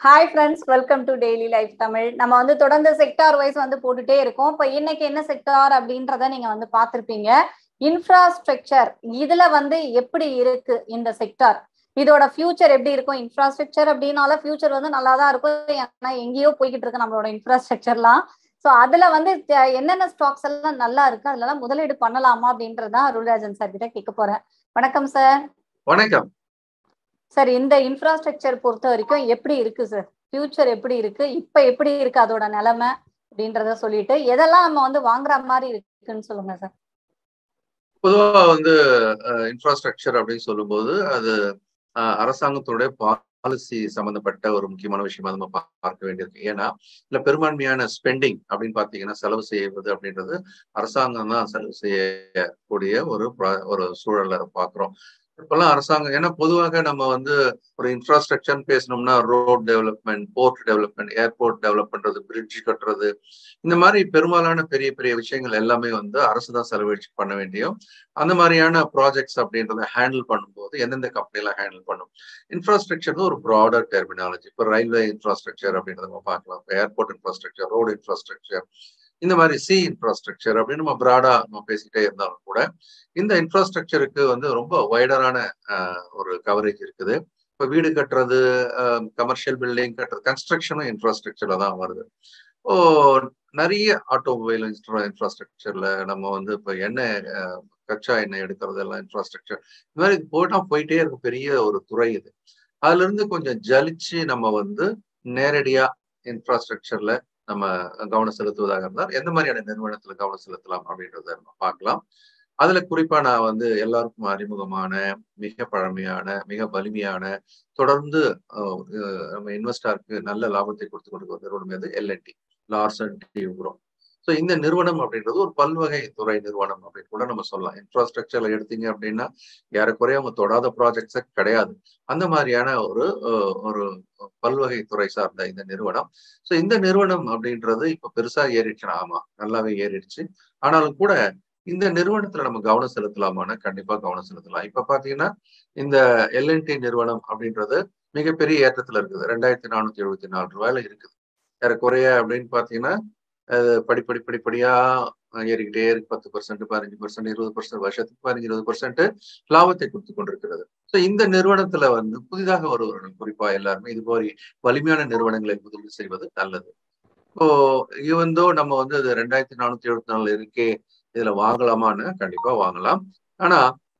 hi friends welcome to daily life Tamil நம்ம வந்து தொடர்ந்து செக்டார் வைஸ் வந்து போட்டுட்டே இருக்கோம் இப்போ இன்னைக்கு என்ன செக்டார் அப்படின்றத நீங்க வந்து பார்த்திருப்பீங்க இன்ஃப்ராஸ்ட்ரக்சர் இதுல வந்து எப்படி இருக்கு இந்த செக்டார் இதோட ஃபியூச்சர் எப்படி இருக்கும் இன்ஃப்ராஸ்ட்ரக்சர் அப்படின்னால ஃபியூச்சர் வந்து நல்லா தான் இருக்கும் ஏன்னா எங்கேயோ போய்கிட்டு இருக்கு நம்மளோட இன்ஃப்ராஸ்ட்ரக்சர்லாம் ஸோ அதுல வந்து என்னென்ன ஸ்டாக்ஸ் எல்லாம் நல்லா இருக்கு அதுலலாம் முதலீடு பண்ணலாமா அப்படின்றதான் அருள்ராஜன் சார் கிட்ட கேட்க போறேன் வணக்கம் சார் வணக்கம் சார் இந்த இன்ஃப்ராஸ்ட்ரக்சர் பொறுத்த வரைக்கும் எப்படி இருக்கு சார் ஃபியூச்சர் எப்படி இருக்கு இப்ப எப்படி இருக்கு அதோட நிலைமை அப்படின்றத சொல்லிட்டு எதெல்லாம் நம்ம வந்து வாங்குற மாதிரி இருக்குன்னு சொல்லுங்க சார் பொதுவா வந்து இன்ஃப்ராஸ்ட்ரக்சர் அப்படின்னு சொல்லும்போது அது அரசாங்கத்தினுடைய பாலிசி சம்பந்தப்பட்ட ஒரு முக்கியமான விஷயமா நம்ம பார்க்க வேண்டியிருக்கு ஏன்னா இல்ல பெரும்பான்மையான ஸ்பெண்டிங் அப்படின்னு பாத்தீங்கன்னா செலவு செய்வது அப்படின்றது அரசாங்கம் தான் செலவு செய்யக்கூடிய ஒரு ஒரு சூழலை பாக்குறோம் இப்பெல்லாம் அரசாங்கம் ஏன்னா பொதுவாக நம்ம வந்து ஒரு இன்ஃப்ராஸ்ட்ரக்சர் பேசணும்னா road development port development airport develop பண்றது பிரிட்ஜ் கட்டுறது இந்த மாதிரி பெரும்பாலான பெரிய பெரிய விஷயங்கள் எல்லாமே வந்து அரசு தான் செலவழிச்சு பண்ண வேண்டியும் அந்த மாதிரியான ப்ராஜெக்ட்ஸ் அப்படின்றத ஹேண்டில் பண்ணும்போது எந்தெந்த கம்பெனிலாம் ஹேண்டில் பண்ணும் இன்ஃப்ராஸ்ட்ரக்சர் ஒரு ப்ராடர் டெர்மினாலஜி இப்போ ரயில்வே இன்ஃப்ராஸ்ட்ரக்சர் அப்படின்றத நம்ம பார்க்கலாம் இப்போ ஏர்போர்ட் இன்ஃப்ராஸ்ட்ரக்சர் ரோடு இன்ஃப்ராஸ்ட்ரக்சர் இந்த மாதிரி சி இன்ஃப்ராஸ்ட்ரக்சர் அப்படின்னு நம்ம ப்ராடா நம்ம பேசிக்கிட்டே இருந்தாலும் கூட இந்த இன்ஃப்ராஸ்ட்ரக்சருக்கு வந்து ரொம்ப வைடரான ஒரு கவரேஜ் இருக்குது இப்போ வீடு கட்டுறது கமர்ஷியல் பில்டிங் கட்டுறது கன்ஸ்ட்ரக்ஷனும் இன்ஃப்ராஸ்ட்ரக்சர்ல தான் வருது ஓ நிறைய ஆட்டோமொபைல் இன்ஃப்ராஸ்ட்ரக்சர்ல நம்ம வந்து இப்போ எண்ணெய் கச்சா எண்ணெய் எடுக்கிறது எல்லாம் இன்ஃப்ராஸ்ட்ரக்சர் இந்த மாதிரி போயிட்டா போயிட்டே இருக்கும் பெரிய ஒரு துறை இது அதுல இருந்து கொஞ்சம் ஜலிச்சு நம்ம வந்து நேரடியா இன்ஃப்ராஸ்ட்ரக்சர்ல நம்ம கவனம் செலுத்துவதாக இருந்தால் எந்த மாதிரியான நிறுவனத்துல கவனம் செலுத்தலாம் அப்படின்றத நம்ம பார்க்கலாம் அதுல குறிப்பா நான் வந்து எல்லாருக்கும் அறிமுகமான மிக பழமையான மிக வலிமையான தொடர்ந்து நம்ம இன்வெஸ்டாருக்கு நல்ல லாபத்தை கொடுத்து கொண்டு நிறுவனம் எது எல்என்டி லார்சன் டியூக்ரோ ஸோ இந்த நிறுவனம் அப்படின்றது ஒரு பல்வகை துறை நிறுவனம் அப்படின்னு கூட நம்ம சொல்லலாம் இன்ஃப்ராஸ்ட்ரக்சர்ல எடுத்தீங்க அப்படின்னா ஏறக்குறைய அவங்க தொடாத ப்ராஜெக்ட்ஸே கிடையாது அந்த மாதிரியான ஒரு ஒரு பல்வகை துறை சார்ந்த இந்த நிறுவனம் ஸோ இந்த நிறுவனம் அப்படின்றது இப்ப பெருசா ஏறிடுச்சுன்னா ஆமா நல்லாவே ஏறிடுச்சு ஆனாலும் கூட இந்த நிறுவனத்துல நம்ம கவனம் செலுத்தலாமான்னா கண்டிப்பா கவனம் செலுத்தலாம் இப்ப பாத்தீங்கன்னா இந்த எல்என்டி நிறுவனம் அப்படின்றது மிகப்பெரிய ஏற்றத்துல இருக்குது ரெண்டாயிரத்தி நானூத்தி எழுபத்தி நாலு ரூபாயில இருக்குது ஏறக்குறைய அப்படின்னு பாத்தீங்கன்னா படிப்படி படிப்படியா ஏறிக்கிட்டே இருக்கு பத்து பர்சன்ட் பதினஞ்சு பர்சன்ட் இருபது பர்சன்ட் வருஷத்துக்கு பதினஞ்சு இருபது பர்சன்ட் லாபத்தை கொடுத்து கொண்டிருக்கிறது ஸோ இந்த நிறுவனத்துல வந்து புதிதாக வருவர்கள் குறிப்பா எல்லாருமே இது மாதிரி வலிமையான நிறுவனங்களை முதலீடு செய்வது நல்லது இப்போ இவந்தோ நம்ம வந்து அது ரெண்டாயிரத்தி நானூத்தி எழுபத்தி நாலுல இருக்கே இதுல வாங்கலாமான்னு கண்டிப்பா வாங்கலாம் ஆனா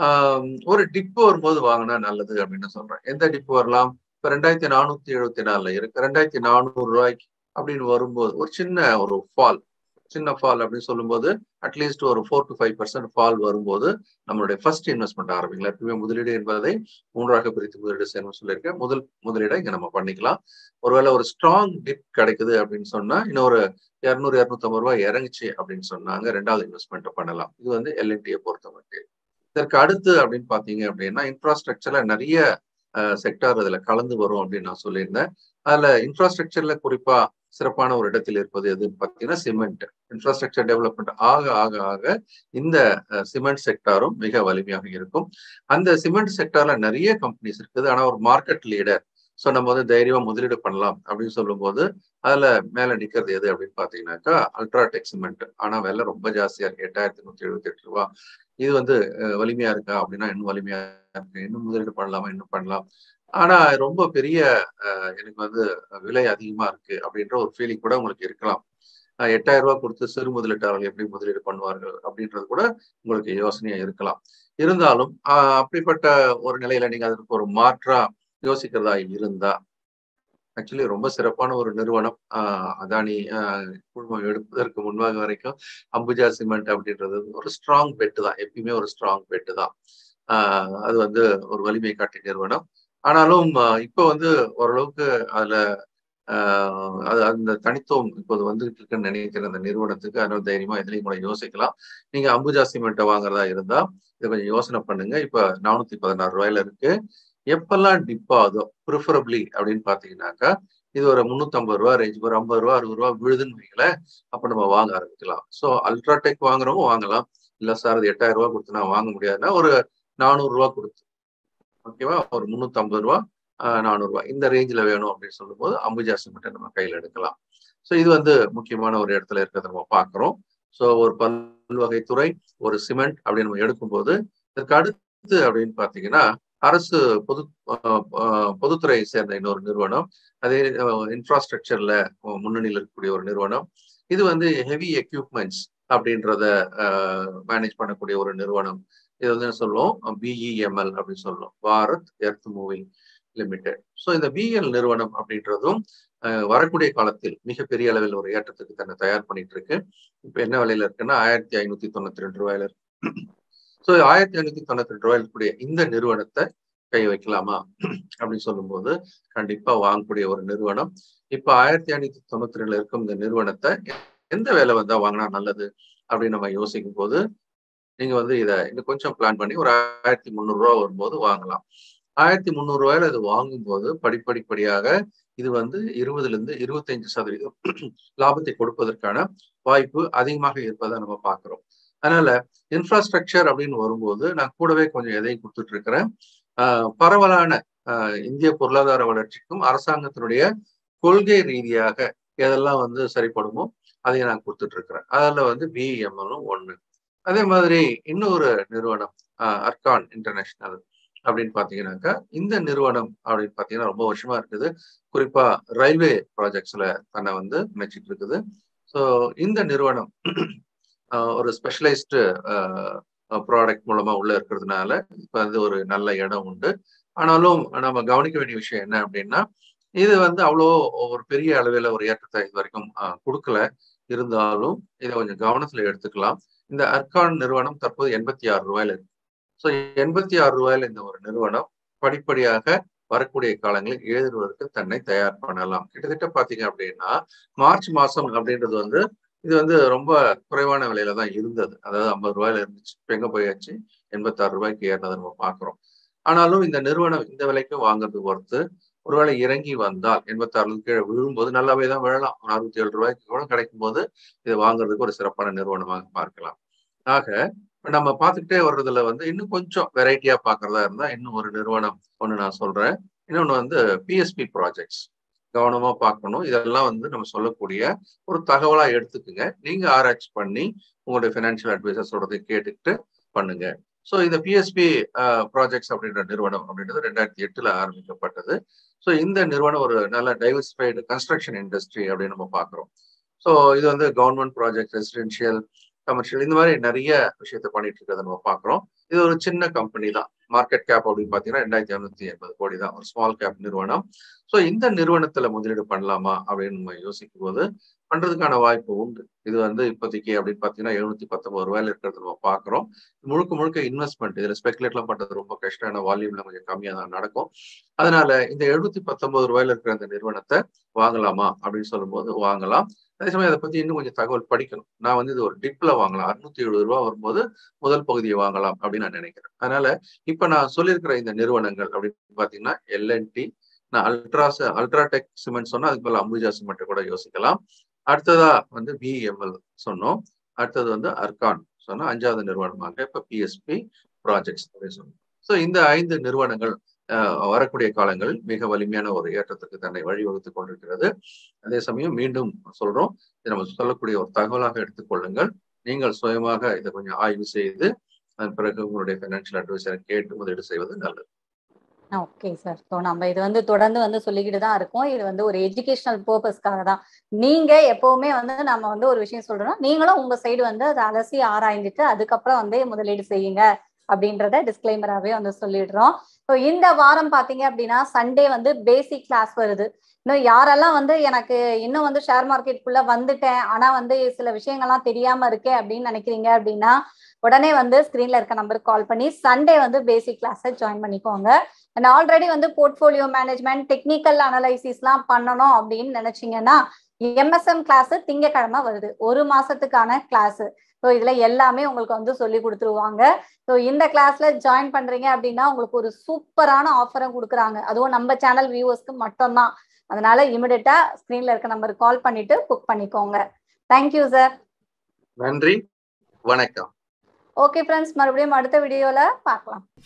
ஒரு டிப்பு வரும்போது வாங்கினா நல்லது அப்படின்னு சொல்றேன் எந்த டிப்பு வரலாம் இப்ப ரெண்டாயிரத்தி நானூத்தி எழுபத்தி நாலுல இருக்கு ரெண்டாயிரத்தி நானூறு ரூபாய்க்கு அப்படின்னு வரும்போது ஒரு சின்ன ஒரு ஃபால் சின்ன ஃபால் அப்படின்னு சொல்லும்போது அட்லீஸ்ட் ஒரு four to five percent fall வரும்போது நம்மளுடைய ஃபர்ஸ்ட் இன்வெஸ்ட்மெண்ட் ஆரம்பிக்கலாம் எப்பவுமே முதலீடு என்பதை மூன்றாக பிரித்து முதலீடு செய்யணும்னு சொல்லியிருக்கேன் முதல் முதலீடை இங்க நம்ம பண்ணிக்கலாம் ஒருவேளை ஒரு ஸ்ட்ராங் டிப் கிடைக்குது அப்படின்னு சொன்னா இன்னொரு இரநூறு இரநூத்தம்பது ரூபாய் இறங்குச்சு அப்படின்னு சொன்னாங்க ரெண்டாவது இன்வெஸ்ட்மெண்ட் பண்ணலாம் இது வந்து எல்என்டியை பொறுத்த மட்டும் இதற்கு அடுத்து அப்படின்னு பாத்தீங்க அப்படின்னா இன்ஃப்ராஸ்ட்ரக்சர்ல நிறைய செக்டார் அதுல கலந்து வரும் அப்படின்னு நான் சொல்லியிருந்தேன் அதுல இன்ஃப்ராஸ்ட்ரக்சர்ல குறிப்பா சிறப்பான ஒரு இடத்தில் இருப்பது எதுன்னு பார்த்தீங்கன்னா சிமெண்ட் இன்ஃப்ராஸ்ட்ரக்சர் டெவலப்மெண்ட் ஆக ஆக ஆக இந்த சிமெண்ட் செக்டாரும் மிக வலிமையாக இருக்கும் அந்த சிமெண்ட் செக்டார்ல நிறைய கம்பெனிஸ் இருக்குது ஆனா ஒரு மார்க்கெட் லீடர் ஸோ நம்ம வந்து தைரியமா முதலீடு பண்ணலாம் அப்படின்னு சொல்லும்போது அதுல மேல நிக்கிறது எது அப்படின்னு பாத்தீங்கன்னாக்கா அல்ட்ராடெக் சிமெண்ட் ஆனா விலை ரொம்ப ஜாஸ்தியா இருக்கு எட்டாயிரத்தி நூத்தி எழுபத்தி எட்டு ரூபா இது வந்து வலிமையா இருக்கா அப்படின்னா இன்னும் வலிமையா இருக்கு இன்னும் முதலீடு பண்ணலாமா இன்னும் பண்ணலாம் ஆனா ரொம்ப பெரிய எனக்கு வந்து விலை அதிகமா இருக்கு அப்படின்ற ஒரு ஃபீலிங் கூட உங்களுக்கு இருக்கலாம் எட்டாயிரம் ரூபாய் கொடுத்து சிறு முதலீட்டாளர்கள் எப்படி முதலீடு பண்ணுவார்கள் அப்படின்றது கூட உங்களுக்கு யோசனையா இருக்கலாம் இருந்தாலும் அப்படிப்பட்ட ஒரு நிலையில நீங்க அதற்கு ஒரு மாற்றா யோசிக்கிறதா இருந்தா ஆக்சுவலி ரொம்ப சிறப்பான ஒரு நிறுவனம் அதானி குழுமம் எடுப்பதற்கு முன்பாக வரைக்கும் அம்புஜா சிமெண்ட் அப்படின்றது ஒரு ஸ்ட்ராங் பெட்டு தான் எப்பயுமே ஒரு ஸ்ட்ராங் பெட்டு தான் அது வந்து ஒரு வலிமை காட்டிய நிறுவனம் ஆனாலும் இப்போ வந்து ஓரளவுக்கு அதுல அது அந்த தனித்துவம் இப்போது வந்துகிட்டு இருக்குன்னு நினைக்கிற அந்த நிறுவனத்துக்கு அதனால தைரியமா எதுலையும் கூட யோசிக்கலாம் நீங்க அம்புஜா சிமெண்ட்டை வாங்குறதா இருந்தா இதை கொஞ்சம் யோசனை பண்ணுங்க இப்ப நானூத்தி பதினாறு ரூபாயில இருக்கு எப்பெல்லாம் டிப் ஆகுதோ ப்ரிஃபரபிளி அப்படின்னு பாத்தீங்கன்னாக்கா இது ஒரு முந்நூத்தம்பது ரூபா ரேஞ்ச் ஒரு ஐம்பது ரூபா அறுபது ரூபா விழுதுன்னு வைங்களேன் அப்ப நம்ம வாங்க ஆரம்பிக்கலாம் ஸோ அல்ட்ராடெக் வாங்குறவங்க வாங்கலாம் இல்ல சார் அது எட்டாயிரம் ரூபா கொடுத்து நான் வாங்க முடியாதுன்னா ஒரு நானூறு ரூபா கொடுத்து ஓகேவா ஒரு முந்நூத்தி ஐம்பது ரூபா நானூறு ரூபாய் இந்த ரேஞ்சில் வேணும் அப்படின்னு சொல்லும்போது அம்புஜா சிமெண்ட்டை நம்ம கையில் எடுக்கலாம் ஸோ இது வந்து முக்கியமான ஒரு இடத்துல இருக்கிறத நம்ம பார்க்குறோம் ஸோ ஒரு பல்வகை துறை ஒரு சிமெண்ட் அப்படின்னு நம்ம எடுக்கும்போது இதற்கு அடுத்து அப்படின்னு பார்த்தீங்கன்னா அரசு பொது பொதுத்துறையை சேர்ந்த இன்னொரு நிறுவனம் அதே இன்ஃப்ராஸ்ட்ரக்சர்ல முன்னணியில் இருக்கக்கூடிய ஒரு நிறுவனம் இது வந்து ஹெவி எக்யூப்மெண்ட்ஸ் அப்படின்றத மேனேஜ் பண்ணக்கூடிய ஒரு நிறுவனம் இது வந்து சொல்லுவோம் பிஇஎம்எல் அப்படின்னு சொல்லுவோம் Bharat earth moving limited so இந்த பிஎல் நிறுவனம் அப்படின்றதும் வரக்கூடிய காலத்தில் மிகப்பெரிய அளவில் ஒரு ஏற்றத்துக்கு தன்னை தயார் பண்ணிட்டு இருக்கு இப்போ என்ன விலையில இருக்குன்னா ஆயிரத்தி ஐநூத்தி தொண்ணூத்தி ரெண்டு ரூபாயில இருக்கு ஸோ ஆயிரத்தி ஐநூத்தி தொண்ணூத்தி ரெண்டு ரூபாயில இருக்கக்கூடிய இந்த நிறுவனத்தை கை வைக்கலாமா அப்படின்னு சொல்லும்போது கண்டிப்பா வாங்கக்கூடிய ஒரு நிறுவனம் இப்ப ஆயிரத்தி ஐநூத்தி தொண்ணூத்தி ரெண்டுல இருக்கும் இந்த நிறுவனத்தை எந்த வேலை வந்தா வாங்கினா நல்லது அப்படின்னு நம்ம யோசிக்கும் போது நீங்க வந்து இதை இன்னும் கொஞ்சம் பிளான் பண்ணி ஒரு ஆயிரத்தி முந்நூறு ரூபா வரும்போது வாங்கலாம் ஆயிரத்தி முந்நூறு ரூபாயில அது வாங்கும்போது படிப்படிப்படியாக இது வந்து இருபதுல இருந்து இருபத்தைந்து சதவீதம் லாபத்தை கொடுப்பதற்கான வாய்ப்பு அதிகமாக இருப்பதை நம்ம பார்க்கிறோம் அதனால இன்ஃப்ராஸ்ட்ரக்சர் அப்படின்னு வரும்போது நான் கூடவே கொஞ்சம் எதையும் கொடுத்துட்டு இருக்கிறேன் பரவலான இந்திய பொருளாதார வளர்ச்சிக்கும் அரசாங்கத்தினுடைய கொள்கை ரீதியாக எதெல்லாம் வந்து சரிப்படுமோ அதை நான் கொடுத்துட்டு இருக்கிறேன் அதில் வந்து பிஇஎம்எல்லும் ஒன்று அதே மாதிரி இன்னொரு நிறுவனம் அர்கான் இன்டர்நேஷனல் அப்படின்னு பார்த்தீங்கன்னாக்கா இந்த நிறுவனம் அப்படின்னு பார்த்தீங்கன்னா ரொம்ப வருஷமா இருக்குது குறிப்பா ரயில்வே ப்ராஜெக்ட்ஸ்ல தன்னை வந்து நினைச்சிட்டு இருக்குது ஸோ இந்த நிறுவனம் ஒரு ஸ்பெஷலைஸ்டு ப்ராடக்ட் மூலமா உள்ள இருக்கிறதுனால இப்போ வந்து ஒரு நல்ல இடம் உண்டு ஆனாலும் நம்ம கவனிக்க வேண்டிய விஷயம் என்ன அப்படின்னா இது வந்து அவ்வளோ ஒரு பெரிய அளவில் ஒரு ஏற்றத்தை இது வரைக்கும் கொடுக்கல இருந்தாலும் இதை கொஞ்சம் கவனத்துல எடுத்துக்கலாம் இந்த அர்கான் நிறுவனம் தற்போது எண்பத்தி ஆறு ரூபாயில இருக்கு ஸோ எண்பத்தி ஆறு ரூபாயில இந்த ஒரு நிறுவனம் படிப்படியாக வரக்கூடிய காலங்களில் எழுதுவதற்கு தன்னை தயார் பண்ணலாம் கிட்டத்தட்ட பாத்தீங்க அப்படின்னா மார்ச் மாசம் அப்படின்றது வந்து இது வந்து ரொம்ப குறைவான விலையில தான் இருந்தது அதாவது ஐம்பது ரூபாயில இருந்துச்சு இப்போ எங்க போயாச்சு எண்பத்தாறு ரூபாய்க்கு ஏறினதை நம்ம பாக்குறோம் ஆனாலும் இந்த நிறுவனம் இந்த விலைக்கு வாங்குறது பொறுத்து ஒருவேளை இறங்கி வந்தால் எண்பத்தாறுல கீழே விழும்போது நல்லாவே தான் விழலாம் அறுபத்தி ஏழு ரூபாய்க்கு கூட கிடைக்கும் போது இதை வாங்குறதுக்கு ஒரு சிறப்பான நிறுவனமாக பார்க்கலாம் ஆக நம்ம பார்த்துக்கிட்டே வர்றதுல வந்து இன்னும் கொஞ்சம் வெரைட்டியா பாக்குறதா இருந்தா இன்னும் ஒரு நிறுவனம் ஒன்று நான் சொல்றேன் இன்னொன்று வந்து பிஎஸ்பி ப்ராஜெக்ட்ஸ் கவனமா பார்க்கணும் இதெல்லாம் வந்து நம்ம சொல்லக்கூடிய ஒரு தகவலா எடுத்துக்குங்க நீங்க ஆராய்ச்சி பண்ணி உங்களுடைய ஃபினான்ஷியல் அட்வைசர் சொல்றதை கேட்டுக்கிட்டு பண்ணுங்க ஸோ இந்த பிஎஸ்பி ப்ராஜெக்ட்ஸ் அப்படின்ற நிறுவனம் அப்படின்றது ரெண்டாயிரத்தி எட்டுல ஆரம்பிக்கப்பட்டது ஸோ இந்த நிறுவனம் ஒரு நல்ல டைவர்சிஃபைடு கன்ஸ்ட்ரக்ஷன் இண்டஸ்ட்ரி அப்படின்னு நம்ம பார்க்குறோம் ஸோ இது வந்து கவர்மெண்ட் ப்ராஜெக்ட் ரெசிடென்ஷியல் கமர்ஷியல் இந்த மாதிரி நிறைய விஷயத்த பண்ணிட்டு இருக்கிறத நம்ம பார்க்குறோம் இது ஒரு சின்ன கம்பெனி தான் மார்க்கெட் கேப் அப்படின்னு பார்த்தீங்கன்னா ரெண்டாயிரத்தி இரநூத்தி எண்பது கோடி தான் ஒரு ஸ்மால் கேப் நிறுவனம் ஸோ இந்த நிறுவனத்துல முதலீடு பண்ணலாமா அப்படின்னு நம்ம யோசிக்கும் போது பண்றதுக்கான வாய்ப்பு உண்டு இது வந்து இப்போதைக்கு அப்படின்னு பார்த்தீங்கன்னா எழுநூத்தி பத்தொன்பது ரூபாயில இருக்கிறது நம்ம பார்க்குறோம் முழுக்க முழுக்க இன்வெஸ்ட்மெண்ட் இதுல ஸ்பெகுலேட்லாம் பண்றது ரொம்ப கஷ்டமான வால்யூம்ல கொஞ்சம் கம்மியா தான் நடக்கும் அதனால இந்த எழுநூத்தி பத்தொன்பது ரூபாயில இருக்கிற அந்த நிறுவனத்தை வாங்கலாமா அப்படின்னு சொல்லும்போது வாங்கலாம் அதே சமயம் அதை பத்தி இன்னும் கொஞ்சம் தகவல் படிக்கணும் நான் வந்து இது ஒரு டிப்ல வாங்கலாம் அறுநூத்தி எழுபது ரூபா வரும்போது முதல் பகுதியை வாங்கலாம் அப்படின்னு நான் நினைக்கிறேன் அதனால இப்ப நான் சொல்லியிருக்கிற இந்த நிறுவனங்கள் அப்படின்னு பாத்தீங்கன்னா எல்என்டி நான் அல்ட்ராஸ் அல்ட்ராடெக் சிமெண்ட் சொன்னா அதுக்கு மேல அம்புஜா சிமெண்ட் கூட யோசிக்கலாம் அடுத்ததா வந்து பிஎம்எல் சொன்னோம் அடுத்தது வந்து அர்கான் சொன்னா அஞ்சாவது நிறுவனமாக இப்ப பிஎஸ்பி ப்ராஜெக்ட்ஸ் அப்படின்னு சொன்னோம் ஸோ இந்த ஐந்து நிறுவனங்கள் வரக்கூடிய காலங்களில் மிக வலிமையான ஒரு ஏற்றத்துக்கு தன்னை வழிவகுத்துக் கொண்டிருக்கிறது அதே சமயம் மீண்டும் சொல்றோம் இதை நம்ம சொல்லக்கூடிய ஒரு தகவலாக எடுத்துக்கொள்ளுங்கள் நீங்கள் சுயமாக இதை கொஞ்சம் ஆய்வு செய்து அதன் பிறகு உங்களுடைய ஃபைனான்சியல் அட்வைசரை கேட்டு முதலீடு செய்வது நல்லது ஓகே சார் ஸோ நம்ம இது வந்து தொடர்ந்து வந்து சொல்லிக்கிட்டு தான் இருக்கோம் இது வந்து ஒரு எஜுகேஷனல் பர்பஸ்க்காக தான் நீங்க எப்பவுமே வந்து நம்ம வந்து ஒரு விஷயம் சொல்றோம் நீங்களும் உங்க சைடு வந்து அதை அலசி ஆராய்ந்துட்டு அதுக்கப்புறம் வந்து முதலீடு செய்யுங்க அப்படின்றத டிஸ்கிளைமராகவே வந்து சொல்லிடுறோம் ஸோ இந்த வாரம் பார்த்தீங்க அப்படின்னா சண்டே வந்து பேசிக் கிளாஸ் வருது இன்னும் யாரெல்லாம் வந்து எனக்கு இன்னும் வந்து ஷேர் மார்க்கெட்டுக்குள்ள வந்துட்டேன் ஆனா வந்து சில விஷயங்கள்லாம் தெரியாம இருக்கேன் அப்படின்னு நினைக்கிறீங்க அப்படின்னா உடனே வந்து ஸ்கிரீன்ல இருக்க நம்பருக்கு கால் பண்ணி சண்டே வந்து பேசிக் கிளாஸை ஜாயின் பண்ணிக்கோங்க அண்ட் ஆல்ரெடி வந்து போர்ட்ஃபோலியோ மேனேஜ்மெண்ட் டெக்னிக்கல் அனலைசிஸ்லாம் பண்ணணும் அப்படின்னு நினைச்சீங்கன்னா எம்எஸ்எம் கிளாஸ் திங்கக்கிழமை வருது ஒரு மாசத்துக்கான கிளாஸ் ஸோ இதுல எல்லாமே உங்களுக்கு வந்து சொல்லி கொடுத்துருவாங்க ஸோ இந்த கிளாஸ்ல ஜாயின் பண்றீங்க அப்படின்னா உங்களுக்கு ஒரு சூப்பரான ஆஃபரும் கொடுக்குறாங்க அதுவும் நம்ம சேனல் வியூவர்ஸ்க்கு மட்டும்தான் அதனால இமிடியட்டா ஸ்கிரீன்ல இருக்க நம்பருக்கு கால் பண்ணிட்டு புக் பண்ணிக்கோங்க தேங்க்யூ சார் நன்றி வணக்கம் ஓகே ஃப்ரெண்ட்ஸ் மறுபடியும் அடுத்த வீடியோல பார்க்கலாம்